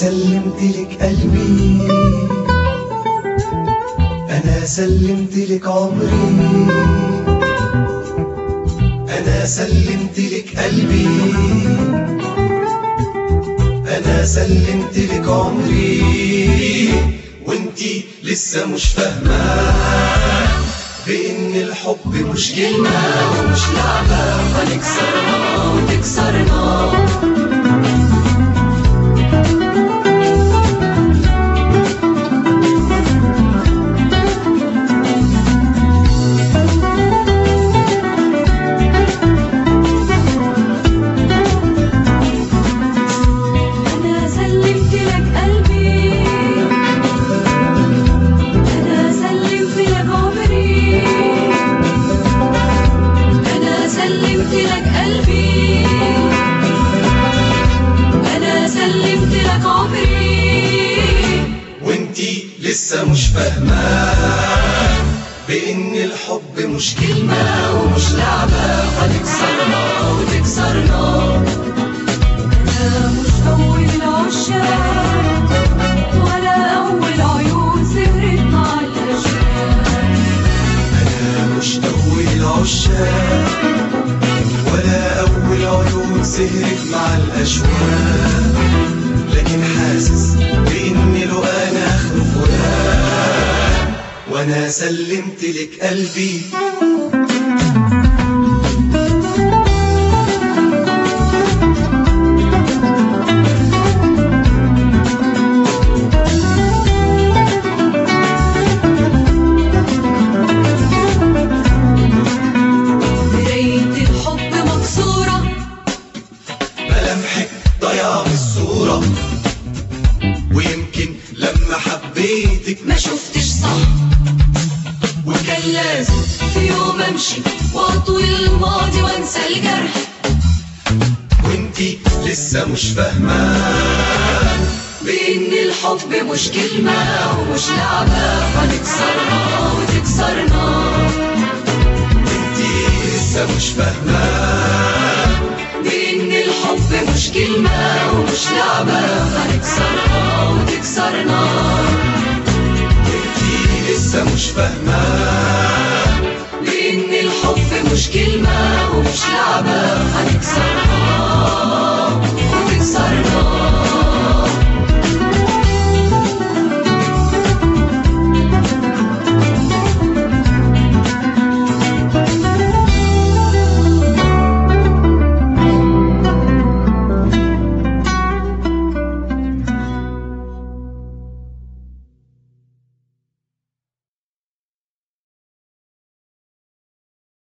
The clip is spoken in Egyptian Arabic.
سلمت لك قلبي أنا سلمت لك عمري أنا سلمت لك قلبي أنا سلمت لك عمري وانتي لسه مش فاهمة بإن الحب مش كلمة ومش لعبة هنكسرنا وتكسرنا أنا سلمت لك قلبي أنا سلمت لك عمري أنا سلمت لك قلبي أنا سلمت لك عمري وانتي لسه مش فاهمة بإن الحب مش كلمة ومش لعبة هنكسرنا وتكسرنا أنا مش أول العشاق ولا أول عيون سهرت مع الأشياء أنا مش أول العشاق ولا أول عيون سهرت مع الأشواق لكن حاسس بإن لو أنا آخره فراق وأنا سلمت لك قلبي مراية الحب مكسورة ملامحك ضياع من الصورة ويمكن لما حبيتك ما شفتش صح وكان لازم في يوم امشي واطوي الماضي وانسى الجرح وانتي لسه مش فاهمة بان الحب مش كلمة ومش لعبة هنكسرنا وتكسرنا وانتي لسه مش فاهمة بان الحب مش كلمة ومش لعبة هنكسرنا وتكسرنا وانتي لسه مش فاهمة بان الحب مش كلمة ومش لعبة هنكسرنا